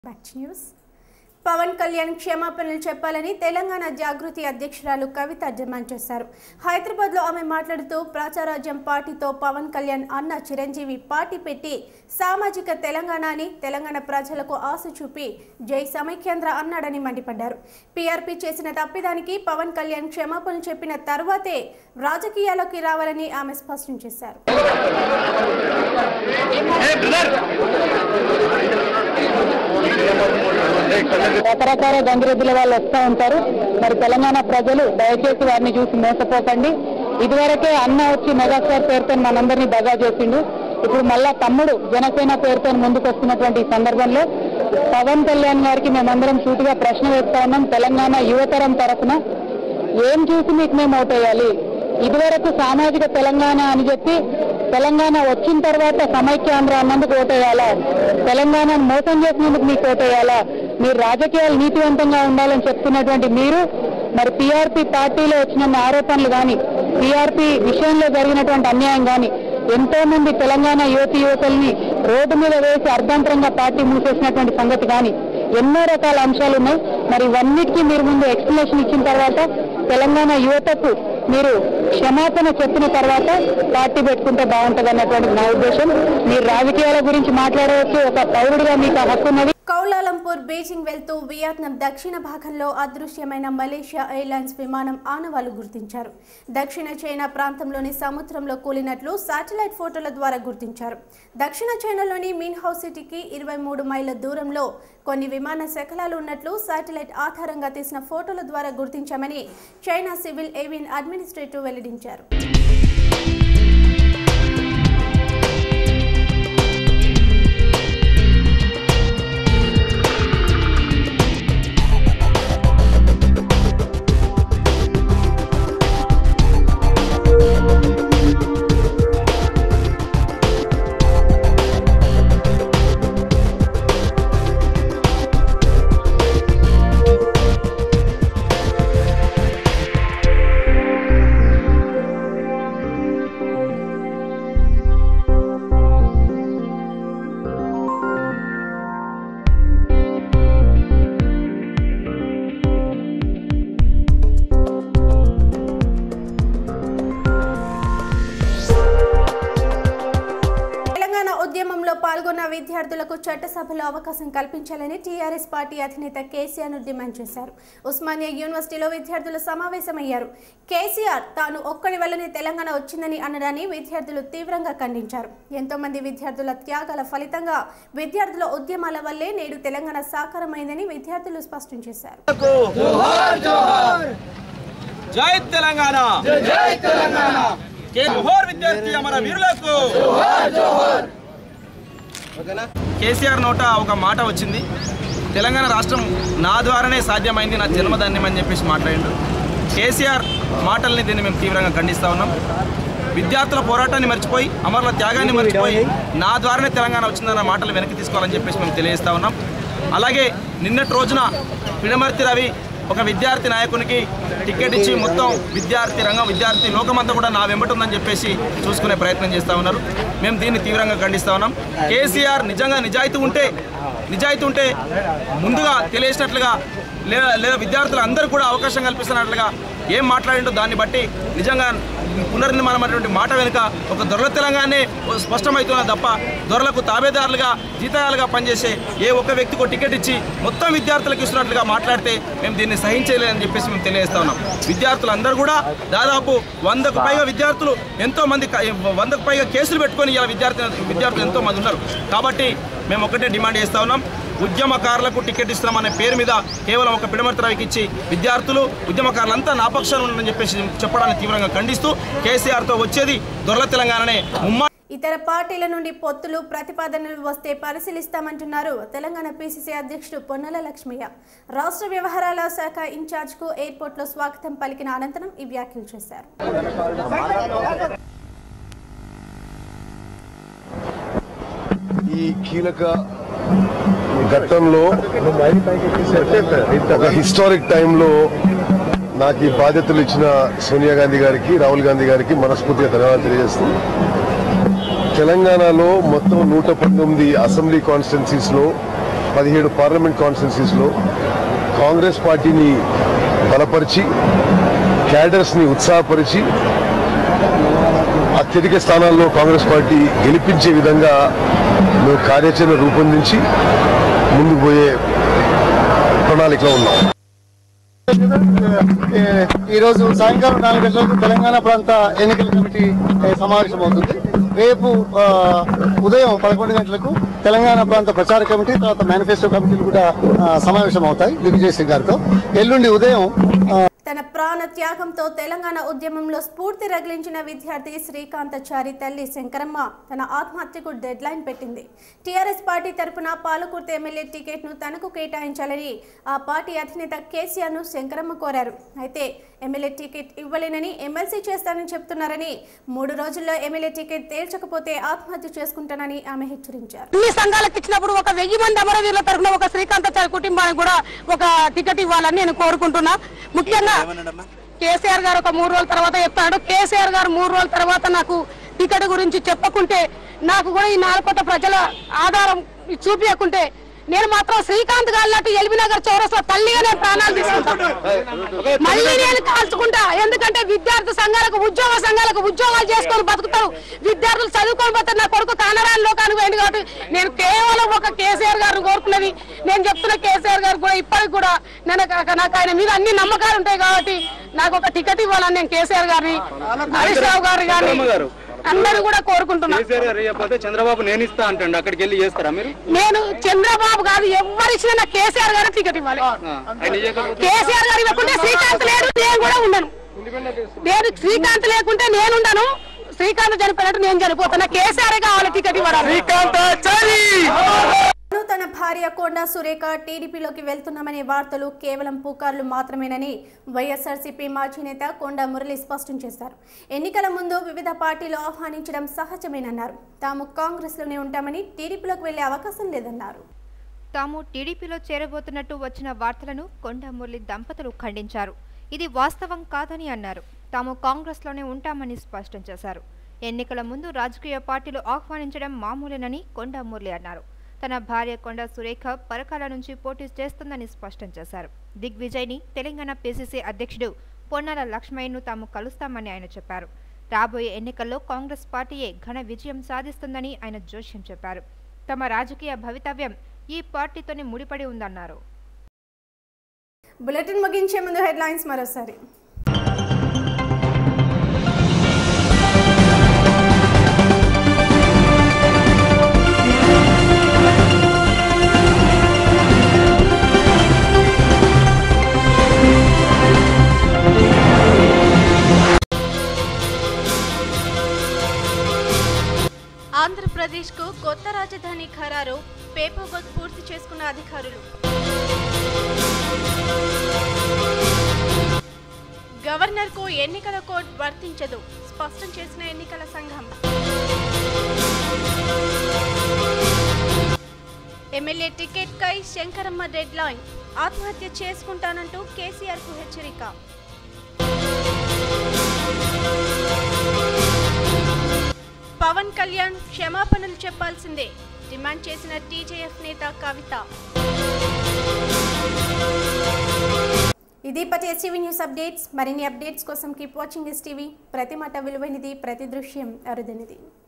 back to news Pawan Kalyan క్షమాపణలు చెప్పాలని తెలంగాణ జాగృతి అధ్యక్షురాలు కవిత డిమాండ్ చేశారు హైదరాబాద్ లో ఆమె మాట్లాడుతూ ప్రజారాజ్యం పార్టీతో పవన్ కళ్యాణ్ అన్న చిరంజీవి పార్టీ పెట్టి సామాజిక తెలంగాణ అని తెలంగాణ ప్రజలకు ఆశ చూపి జై సమైక్యాంధ్ర అన్నాడని మండిపడ్డారు పీఆర్పీ చేసిన తప్పిదానికి పవన్ కళ్యాణ్ క్షమాపణలు చెప్పిన తర్వాతే రాజకీయాల్లోకి రావాలని ఆమె స్పష్టం చేశారు రకరకాల గంగిరెద్దుల వాళ్ళు వస్తూ ఉంటారు మరి తెలంగాణ ప్రజలు దయచేసి వారిని చూసి మోసపోకండి ఇదివరకే అన్న వచ్చి మెగాస్టార్ పేరుతో మనందరినీ దగా చేసిండు ఇప్పుడు మళ్ళా తమ్ముడు జనసేన పేరుతో ముందుకు వస్తున్నటువంటి ఈ సందర్భంలో పవన్ కళ్యాణ్ గారికి మేమందరం సూటిగా ప్రశ్న వేస్తా ఉన్నాం తెలంగాణ యువతరం తరఫున ఏం చూసి మీకు మేము ఓటేయాలి ఇదివరకు సామాజిక తెలంగాణ అని చెప్పి తెలంగాణ వచ్చిన తర్వాత సమైక్యాంధ్ర అన్నందుకు ఓటేయాలా తెలంగాణను మోసం చేసినందుకు మీకు ఓటేయాలా మీరు రాజకీయాలు నీతివంతంగా ఉండాలని చెప్తున్నటువంటి మీరు మరి పీఆర్పీ పార్టీలో వచ్చిన ఆరోపణలు కానీ పీఆర్పీ విషయంలో జరిగినటువంటి అన్యాయం కానీ ఎంతో మంది తెలంగాణ యువతి యువకుల్ని రోడ్డు మీద వేసి అర్ధంతరంగా పార్టీ మూసేసినటువంటి సంగతి కానీ ఎన్నో రకాల అంశాలు ఉన్నాయి మరి ఇవన్నిటికీ మీరు ముందు ఎక్స్ప్లెనేషన్ ఇచ్చిన తర్వాత తెలంగాణ యువతకు మీరు క్షమాపణ చెప్పిన తర్వాత పార్టీ పెట్టుకుంటే బాగుంటుంది అన్నటువంటి నా ఉద్దేశం మీరు రాజకీయాల గురించి మాట్లాడవచ్చు ఒక పౌరుడిగా మీకు ఆ హక్కు ఉన్నది కౌలాలంపూర్ బీజింగ్ వెళ్తూ వియత్నాం దక్షిణ భాగంలో అదృశ్యమైన మలేషియా ఎయిర్లైన్స్ విమానం ఆనవాళ్లు గుర్తించారు దక్షిణ చైనా ప్రాంతంలోని సముద్రంలో కూలినట్లు శాటిలైట్ ఫోటోల ద్వారా గుర్తించారు దక్షిణ చైనాలోని మీన్ హౌస్ సిటీకి ఇరవై మూడు మైళ్ళ దూరంలో కొన్ని విమాన శకలాలు ఉన్నట్లు శాటిలైట్ ఆధారంగా తీసిన ఫోటోల ద్వారా గుర్తించామని చైనా సివిల్ ఏవియన్ అడ్మినిస్ట్రేటివ్ వెల్లడించారు తెలంగాణ ఉద్యమంలో పాల్గొన్న విద్యార్థులకు చట్టసభలో అవకాశం కల్పించాలని టీఆర్ఎస్ పార్టీ అధినేత కేసీఆర్ ను డిమాండ్ చేశారు ఉస్మానియా యూనివర్సిటీలో విద్యార్థులు సమావేశమయ్యారు కేసీఆర్ తాను ఒక్కడి వల్లనే తెలంగాణ వచ్చిందని అనడాన్ని విద్యార్థులు తీవ్రంగా ఖండించారు ఎంతో మంది విద్యార్థుల త్యాగాల ఫలితంగా విద్యార్థుల ఉద్యమాల వల్లే నేడు తెలంగాణ సాకారమైందని విద్యార్థులు స్పష్టం చేశారు జై తెలంగాణ జై తెలంగాణ జోహార్ విద్యార్థి అమర వీరులకు కేసీఆర్ నోట ఒక మాట వచ్చింది తెలంగాణ రాష్ట్రం నా ద్వారానే సాధ్యమైంది నా జన్మధాన్యం అని చెప్పేసి మాట్లాడిండు కేసీఆర్ మాటల్ని దీన్ని మేము తీవ్రంగా ఖండిస్తా ఉన్నాం విద్యార్థుల పోరాటాన్ని మర్చిపోయి అమరుల త్యాగాన్ని మర్చిపోయి నా ద్వారానే తెలంగాణ వచ్చిందన్న మాటలు వెనక్కి తీసుకోవాలని చెప్పేసి మేము తెలియజేస్తా ఉన్నాం అలాగే నిన్నటి రోజున పిడమర్తి రవి ఒక విద్యార్థి నాయకునికి టికెట్ ఇచ్చి మొత్తం విద్యార్థి రంగం విద్యార్థి లోకమంతా కూడా నా వెంబటి ఉందని చెప్పేసి చూసుకునే ప్రయత్నం చేస్తూ ఉన్నారు మేము దీన్ని తీవ్రంగా ఖండిస్తా ఉన్నాం కేసీఆర్ నిజంగా నిజాయితీ ఉంటే నిజాయితీ ఉంటే ముందుగా తెలియసినట్లుగా లేదా లేదా విద్యార్థులు అందరూ కూడా అవకాశం కల్పిస్తున్నట్లుగా ఏం మాట్లాడిండో దాన్ని బట్టి నిజంగా పునర్నిర్మాణం అనేటువంటి మాట వెనుక ఒక దొరల తెలంగాణనే స్పష్టమవుతున్నది తప్ప దొరలకు తాబేదారులుగా జీతాలుగా పనిచేసే ఏ ఒక్క వ్యక్తికో టికెట్ ఇచ్చి మొత్తం విద్యార్థులకు ఇస్తున్నట్లుగా మాట్లాడితే మేము దీన్ని సహించలేదని చెప్పేసి మేము తెలియజేస్తా ఉన్నాం విద్యార్థులు అందరూ కూడా దాదాపు వందకు పైగా విద్యార్థులు ఎంతో మంది క- వందకు పైగా కేసులు పెట్టుకొని ఇలా విద్యార్థి విద్యార్థులు ఎంతో మంది ఉన్నారు కాబట్టి మేము ఒకటే డిమాండ్ చేస్తా ఉన్నాం ఉద్యమకారులకు టికెట్ ఇస్తున్నామనే పేరు మీద కేవలం ఒక పిడమర్తి రవికి ఇచ్చి విద్యార్థులు ఉద్యమకారులంతా నా పక్షాన ఉన్నారని చెప్పేసి చెప్పడాన్ని తీవ్రంగా ఖండిస్తూ కేసీఆర్తో వచ్చేది దొరల తెలంగాణనే ముమ్మా ఇతర పార్టీల నుండి పొత్తులు ప్రతిపాదనలు వస్తే పరిశీలిస్తామంటున్నారు తెలంగాణ పీసీసీ అధ్యక్షుడు పొన్నల లక్ష్మయ్య రాష్ట్ర వ్యవహారాల శాఖ ఇన్ఛార్జ్ కు ఎయిర్పోర్ట్ లో స్వాగతం పలికిన అనంతరం ఈ వ్యాఖ్యలు చేశారు ఈ కీలక ఘట్టంలో ఒక హిస్టారిక్ టైంలో నాకు ఈ బాధ్యతలు ఇచ్చిన సోనియా గాంధీ గారికి రాహుల్ గాంధీ గారికి మనస్ఫూర్తిగా ధన్యవాదాలు తెలియజేస్తూ తెలంగాణలో మొత్తం నూట పంతొమ్మిది అసెంబ్లీ కాన్స్టిట్యున్సీస్ లో పదిహేడు పార్లమెంట్ కాన్స్టిట్యున్సీస్లో కాంగ్రెస్ పార్టీని బలపరిచి క్యాడర్స్ని ఉత్సాహపరిచి అత్యధిక స్థానాల్లో కాంగ్రెస్ పార్టీ గెలిపించే విధంగా మేము కార్యాచరణ రూపొందించి ముందుకు పోయే ప్రణాళికలో ఉన్నాం ఏ- ఈరోజు సాయంకాలం నాలుగు గంటలకు తెలంగాణ ప్రాంత ఎన్నికల కమిటీ ఏ, సమావేశం అవుతుంది రేపు ఆ, ఉదయం పదకొండు గంటలకు తెలంగాణ ప్రాంత ప్రచార కమిటీ తర్వాత మేనిఫెస్టో కమిటీలు కూడా ఆ, సమావేశం అవుతాయి దిగ్విజయ్ సింగ్ గారితో ఎల్లుండి ఉదయం ఆ, తన ప్రాణ త్యాగంతో తెలంగాణ ఉద్యమంలో స్ఫూర్తి రగిలించిన విద్యార్థి శ్రీకాంతచారి తల్లి శంకరమ్మ తన ఆత్మహత్యకు డెడ్ లైన్ పెట్టింది టీఆర్ఎస్ పార్టీ తరపున పాలకుర్తి ఎమ్మెల్యే టికెట్ ను తనకు కేటాయించాలని ఆ పార్టీ అధినేత కేసీఆర్ ను శంకరమ్మ కోరారు అయితే ఎమ్మెల్యే టికెట్ ఇవ్వలేనని ఎమ్మెల్సీ చేస్తానని చెప్తున్నారని మూడు రోజుల్లో ఎమ్మెల్యే టికెట్ తేల్చకపోతే ఆత్మహత్య చేసుకుంటానని ఆమె హెచ్చరించారు అన్ని సంఘాలకు ఇచ్చినప్పుడు ఒక వెయ్యి మంది అమరవీరుల తరఫున ఒక శ్రీకాంతాచారి కుటుంబానికి కూడా ఒక టికెట్ ఇవ్వాలని నేను కోరుకుంటున్నా ముఖ్యంగా కేసీఆర్ గారు ఒక మూడు రోజుల తర్వాత చెప్తాడు కేసీఆర్ గారు మూడు రోజుల తర్వాత నాకు టికెట్ గురించి చెప్పకుంటే నాకు కూడా ఈ నాలుకోట ప్రజల ఆధారం చూపించకుంటే నేను మాత్రం శ్రీకాంత్ గారినట్టు ఎల్బీ నగర్ చౌరస్లో తల్లిగా నేను ప్రాణాలు తీసుకుంటాను మళ్ళీ నేను కాల్చుకుంటా ఎందుకంటే విద్యార్థి సంఘాలకు ఉద్యోగ సంఘాలకు ఉద్యోగాలు చేసుకొని బతుకుతారు విద్యార్థులు చదువుకొని పోతే నా కొడుకు కానరాని లోకానికి పోయింది కాబట్టి నేను కేవలం ఒక కేసీఆర్ గారిని కోరుకున్నది నేను చెప్తున్న కేసీఆర్ గారు కూడా ఇప్పటికి కూడా నేను ఒక- నాకు ఆయన మీద అన్ని నమ్మకాలు ఉంటాయి కాబట్టి నాకు ఒక టికెట్ ఇవ్వాలని నేను కేసీఆర్ గారిని హరీష్ రావు గారు కానీ అందరూ కూడా కోరుకుంటున్నా కేసీఆర్ గారు చెప్పకపోతే చంద్రబాబు నేను ఇస్తా అంటాడు అక్కడికి వెళ్ళి చేస్తారా మీరు నేను చంద్రబాబు కాదు ఎవరిచ్చినా నాకు కేసీఆర్ గారు టికెట్ ఇవ్వాలి ఆయన ఇయ్యకపోతే కేసీఆర్ గారు ఇవ్వకుంటే శ్రీకాంత్ లేడు నేను కూడా ఉండను నేను శ్రీకాంత్ లేకుంటే నేను ఉండను శ్రీకాంత్ చనిపోయినట్టు నేను చనిపోతున్నా కేసీఆర్ కావాలి టికెట్ ఇవ్వాలి తాను తన భార్య కొండా సురేఖ టీడీపీలోకి వెళ్తున్నామనే వార్తలు కేవలం పుకార్లు మాత్రమేనని వైఎస్ఆర్సీపీ మాజీ నేత కొండా మురళి స్పష్టం చేశారు ఎన్నికల ముందు వివిధ పార్టీలు ఆహ్వానించడం సహజమేనన్నారు తాము కాంగ్రెస్లోనే ఉంటామని టీడీపీలోకి వెళ్లే అవకాశం లేదన్నారు తాము టీడీపీలో చేరబోతున్నట్టు వచ్చిన వార్తలను కొండమురళి దంపతులు ఖండించారు ఇది వాస్తవం కాదని అన్నారు తాము కాంగ్రెస్లోనే ఉంటామని స్పష్టం చేశారు ఎన్నికల ముందు రాజకీయ పార్టీలు ఆహ్వానించడం మామూలేనని కొండమురళి అన్నారు తన భార్య కొండ సురేఖ పరకాల నుంచి పోటీ చేస్తుందని స్పష్టం చేశారు దిగ్విజయ్ని తెలంగాణ పీసీసీ అధ్యక్షుడు పొన్నాల లక్ష్మయ్యను తాము కలుస్తామని ఆయన చెప్పారు రాబోయే ఎన్నికల్లో కాంగ్రెస్ పార్టీయే ఘన విజయం సాధిస్తుందని ఆయన జోష్యం చెప్పారు తమ రాజకీయ భవితవ్యం ఈ పార్టీతోనే ముడిపడి ఉందన్నారు బులెటిన్ ముగించే ముందు హెడ్లైన్స్ మరోసారి ఆంధ్రప్రదేశ్కు కొత్త రాజధాని ఖరారు పేపర్ వర్క్ పూర్తి చేసుకున్న అధికారులు గవర్నర్కు ఎన్నికల కోడ్ వర్తించదు స్పష్టం చేసిన ఎన్నికల సంఘం ఎమ్మెల్యే టికెట్ కై శంకరమ్మ డెడ్ లైన్ ఆత్మహత్య చేసుకుంటానంటూ కేసీఆర్ కు హెచ్చరిక పవన్ కళ్యాణ్ క్షమాపణలు చెప్పాల్సిందే డిమాండ్ చేసిన టీజేఎఫ్ నేత కవిత ఇది పటి ఎస్టీవీ న్యూస్ అప్డేట్స్ మరిన్ని అప్డేట్స్ కోసం కీప్ వాచింగ్ ఎస్ టీవీ ప్రతి మాట విలువైనది ప్రతి దృశ్యం అరుదైనది